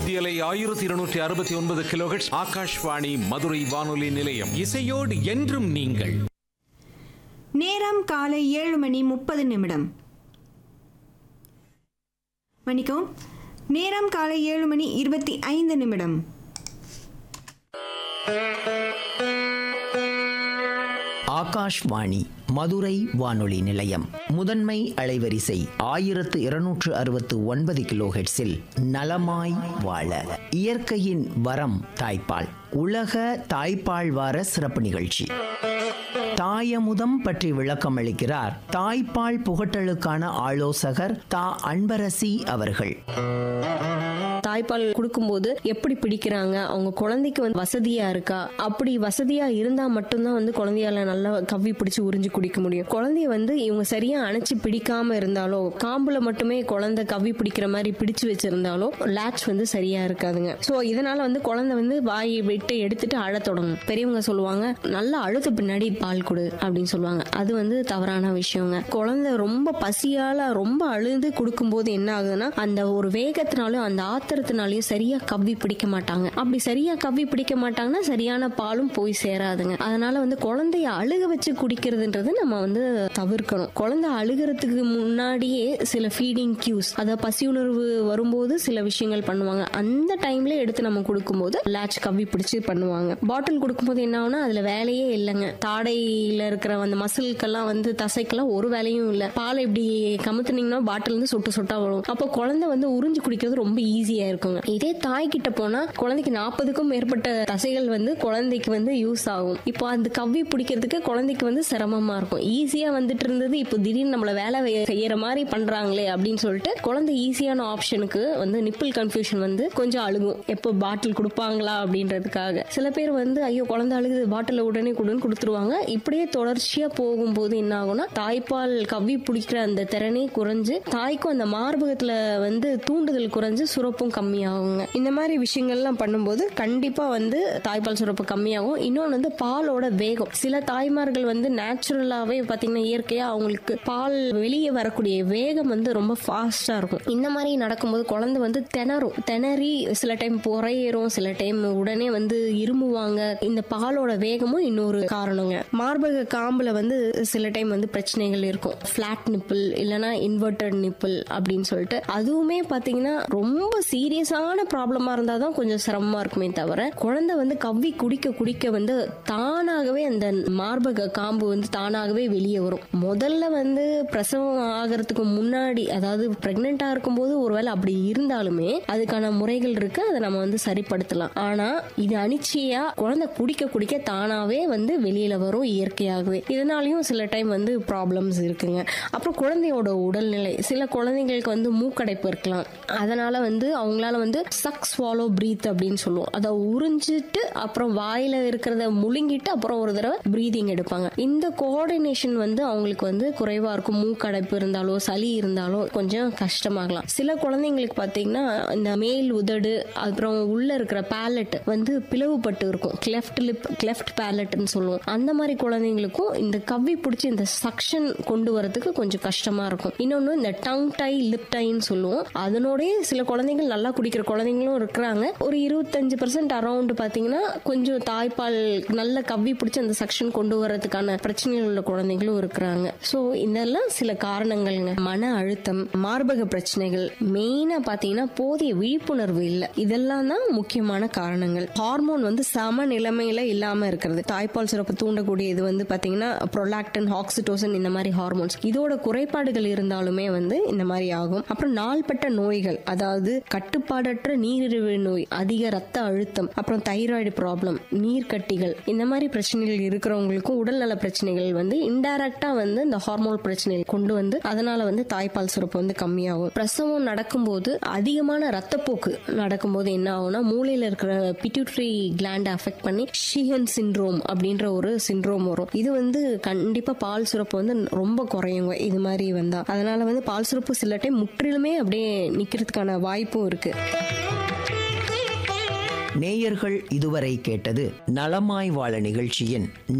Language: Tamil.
மத்தியலை ஆயிரத்தி இருநூற்றி அறுபத்தி ஒன்பது கிலோஹெட்ஸ் ஆகாஷ்வாணி மதுரை வானொலி நிலையம் இசையோடு என்றும் நீங்கள் நேரம் காலை ஏழு மணி முப்பது நிமிடம் மன்னிக்கவும் நேரம் காலை ஏழு மணி இருபத்தி ஐந்து நிமிடம் ஆகாஷ்வாணி மதுரை வானொலி நிலையம் முதன்மை அலைவரிசை ஆயிரத்து இருநூற்று அறுபத்து ஒன்பது கிலோஹெட்ஸில் நலமாய் வாழ இயற்கையின் வரம் தாய்ப்பால் உலக தாய்ப்பால் வார சிறப்பு நிகழ்ச்சி தாயமுதம் பற்றி விளக்கம் அளிக்கிறார் தாய்ப்பால் புகட்டலுக்கான ஆலோசகர் தா அன்பரசி அவர்கள் தாய்ப்பால் கொடுக்கும்போது எப்படி பிடிக்கிறாங்க அவங்க குழந்தைக்கு வந்து வசதியா இருக்கா அப்படி வசதியா இருந்தா மட்டும்தான் வந்து குழந்தையால நல்லா கவ்வி பிடிச்சு உறிஞ்சு குடிக்க முடியும் குழந்தைய வந்து இவங்க சரியா அணைச்சு பிடிக்காம இருந்தாலோ காம்புல மட்டுமே குழந்தை கவ்வி பிடிக்கிற மாதிரி பிடிச்சு வச்சிருந்தாலோ லேட்ச் வந்து சரியா இருக்காதுங்க சோ இதனால வந்து குழந்தை வந்து வாயை விட்டு எடுத்துட்டு அழத் தொடங்கும் பெரியவங்க சொல்லுவாங்க நல்லா அழுத்த பின்னாடி பால் கொடு அப்படின்னு சொல்லுவாங்க அது வந்து தவறான விஷயங்க குழந்தை ரொம்ப பசியால ரொம்ப அழுது கொடுக்கும்போது என்ன ஆகுதுன்னா அந்த ஒரு வேகத்தினாலும் அந்த ஆத்திரத்தினாலையும் சரியா கவ்வி பிடிக்க மாட்டாங்க அப்படி சரியா கவ்வி பிடிக்க மாட்டாங்கன்னா சரியான பாலும் போய் சேராதுங்க அதனால வந்து குழந்தைய அழுக வச்சு குடிக்கிறதுன்றது நம்ம வந்து தவிர்க்கணும் குழந்தை அழுகிறதுக்கு முன்னாடியே சில ஃபீடிங் கியூஸ் அதாவது பசி உணர்வு வரும்போது சில விஷயங்கள் பண்ணுவாங்க அந்த டைம்ல எடுத்து நம்ம கொடுக்கும்போது லேட்ச் கவ்வி பிடிச்சு பண்ணுவாங்க பாட்டில் கொடுக்கும்போது என்ன ஆகும்னா அதுல வேலையே இல்லைங்க தாடையில இருக்கிற அந்த மசில்கெல்லாம் வந்து தசைக்கெல்லாம் ஒரு வேலையும் இல்லை பால் இப்படி கமுத்துனீங்கன்னா பாட்டில் இருந்து சொட்டு சொட்டா வரும் அப்போ குழந்தை வந்து உறிஞ்சு குடிக்கிறது ரொம்ப ஈஸியா இருக்குங்க இதே தாய் கிட்ட போனா குழந்தைக்கு நாற்பதுக்கும் மேற்பட்ட தசைகள் வந்து குழந்தைக்கு வந்து யூஸ் ஆகும் இப்போ அந்த கவ்வி பிடிக்கிறதுக்கு குழந்தைக்கு வந்து சிரமமா இருக்கும் ஈஸியா வந்துட்டு இருந்தது இப்போ திடீர்னு நம்மள வேலை வே- செய்யற மாதிரி பண்றாங்களே அப்படின்னு சொல்லிட்டு குழந்தை ஈஸியான ஆப்ஷனுக்கு வந்து நிப்பிள் கன்ஃபியூஷன் வந்து கொஞ்சம் அழுகும் எப்போ பாட்டில் கொடுப்பாங்களா அப்படின்றதுக்காக சில பேர் வந்து ஐயோ குழந்தை அழுகுது பாட்டில் உடனே கொடுன்னு கொடுத்துருவாங்க இப்படியே தொடர்ச்சியா போகும்போது என்ன ஆகும்னா தாய்ப்பால் கவ்வி பிடிக்கிற அந்த திறனே குறைஞ்சு தாய்க்கும் அந்த மார்பகத்துல வந்து தூண்டுதல் குறைஞ்சு சுரப்பும் கம்மியாகுங்க இந்த மாதிரி விஷயங்கள்லாம் பண்ணும்போது கண்டிப்பா வந்து தாய்ப்பால் சுரப்பு கம்மியாகும் இன்னொன்று வந்து பாலோட வேகம் சில தாய்மார்கள் வந்து நேச்சுரலாவே பாத்தீங்கன்னா இயற்கையா அவங்களுக்கு பால் வெளியே வரக்கூடிய வேகம் வந்து ரொம்ப ஃபாஸ்டா இருக்கும் இந்த மாதிரி நடக்கும்போது குழந்தை வந்து திணறும் திணறி சில டைம் புறையேறும் சில டைம் உடனே வந்து இருமுவாங்க இந்த பாலோட வேகமும் இன்னொரு காரணங்க மார்பக காம்புல வந்து சில டைம் வந்து பிரச்சனைகள் இருக்கும் ஃபிளாட் நிப்பிள் இல்லைன்னா இன்வெர்டட் நிப்பிள் அப்படின்னு சொல்லிட்டு அதுவுமே பாத்தீங்கன்னா ரொம்ப சீரியஸான ப்ராப்ளமா இருந்தா தான் கொஞ்சம் சிரமமா இருக்குமே தவிர குழந்தை வந்து கவ்வி குடிக்க குடிக்க வந்து தானாகவே அந்த மார்பக காம்பு வந்து தானாகவே வெளியே வரும் முதல்ல வந்து பிரசவம் ஆகிறதுக்கு முன்னாடி அதாவது பிரெக்னெண்டா இருக்கும்போது ஒருவேளை அப்படி இருந்தாலுமே அதுக்கான முறைகள் இருக்கு அதை நம்ம வந்து சரிப்படுத்தலாம் ஆனா இது அனிச்சையா குழந்தை குடிக்க குடிக்க தானாவே வந்து வெளியில வரும் இயற்கையாகவே இதனாலயும் சில டைம் வந்து ப்ராப்ளம்ஸ் இருக்குங்க அப்புறம் குழந்தையோட உடல்நிலை சில குழந்தைங்களுக்கு வந்து மூக்கடைப்பு இருக்கலாம் அதனால வந்து அவங்களால வந்து சக் ஸ்வாலோ பிரீத் அப்படின்னு சொல்லுவோம் அதை உறிஞ்சிட்டு அப்புறம் வாயில இருக்கிறத முழுங்கிட்டு அப்புறம் ஒரு தடவை பிரீதிங் எடுப்பாங்க இந்த கோஆர்டினேஷன் வந்து அவங்களுக்கு வந்து குறைவா இருக்கும் மூக்கடைப்பு இருந்தாலோ சளி இருந்தாலோ கொஞ்சம் கஷ்டமாகலாம் சில குழந்தைங்களுக்கு பார்த்தீங்கன்னா இந்த மேல் உதடு அப்புறம் உள்ள இருக்கிற பேலட் வந்து பிளவுபட்டு இருக்கும் கிளெஃப்ட் லிப் கிளெஃப்ட் பேலட்னு சொல்லுவோம் அந்த மாதிரி குழந்தைங்களுக்கும் இந்த கவ்வி பிடிச்சி இந்த சக்ஷன் கொண்டு வரதுக்கு கொஞ்சம் கஷ்டமா இருக்கும் இன்னொன்று இந்த டங் டை லிப் டைன்னு சொல்லுவோம் அதனோடய சில குழந்தைகள் நல்லா குடிக்கிற குழந்தைங்களும் இருக்கிறாங்க ஒரு இருபத்தஞ்சு பர்சன்ட் அரௌண்ட் பார்த்தீங்கன்னா கொஞ்சம் தாய்ப்பால் நல்ல கவ்வி பிடிச்சி அந்த சக்ஷன் கொண்டு வரதுக்கான பிரச்சனைகள் உள்ள குழந்தைங்களும் இருக்கிறாங்க ஸோ இதெல்லாம் சில காரணங்கள்ங்க மன அழுத்தம் மார்பக பிரச்சனைகள் மெயினா பார்த்தீங்கன்னா போதிய விழிப்புணர்வு இல்லை இதெல்லாம் தான் முக்கியமான காரணங்கள் ஹார்மோன் வந்து சம நிலைமையில இல்லாம இருக்கிறது தாய்ப்பால் சுரப்பு தூண்டக்கூடிய இது வந்து பாத்தீங்கன்னா ப்ரொலாக்டன் ஆக்சிடோசன் இந்த மாதிரி ஹார்மோன்ஸ் இதோட குறைபாடுகள் இருந்தாலுமே வந்து இந்த மாதிரி ஆகும் அப்புறம் நாள்பட்ட நோய்கள் அதாவது கட்டுப்பாடற்ற நீரிழிவு நோய் அதிக ரத்த அழுத்தம் அப்புறம் தைராய்டு ப்ராப்ளம் நீர்க்கட்டிகள் இந்த மாதிரி பிரச்சனைகள் இருக்கிறவங்களுக்கும் உடல்நல பிரச்சனைகள் வந்து இன்டைரக்டா வந்து இந்த ஹார்மோன் பிரச்சனைகள் கொண்டு வந்து அதனால வந்து தாய்ப்பால் சுரப்பு வந்து கம்மியாகும் பிரசவம் நடக்கும்போது அதிகமான ரத்தப்போக்கு நடக்கும்போது என்ன ஆகும்னா மூளையில இருக்கிற பிட்யூட்ரி கிளாண்ட் அஃபெக்ட் பண்ணி ஷிஹன் சிண்ட்ரோம் அப்படின்ற ஒரு சிண்ட்ரோம் வரும் இது வந்து கண்டிப்பா பால் சுரப்பு வந்து ரொம்ப குறையுங்க இது மாதிரி வந்தா அதனால வந்து பால் சுரப்பு சில டைம் முற்றிலுமே அப்படியே நிக்கிறதுக்கான வாய்ப்பும் இருக்கு நேயர்கள் இதுவரை கேட்டது நலமாய் வாழ நிகழ்ச்சியின்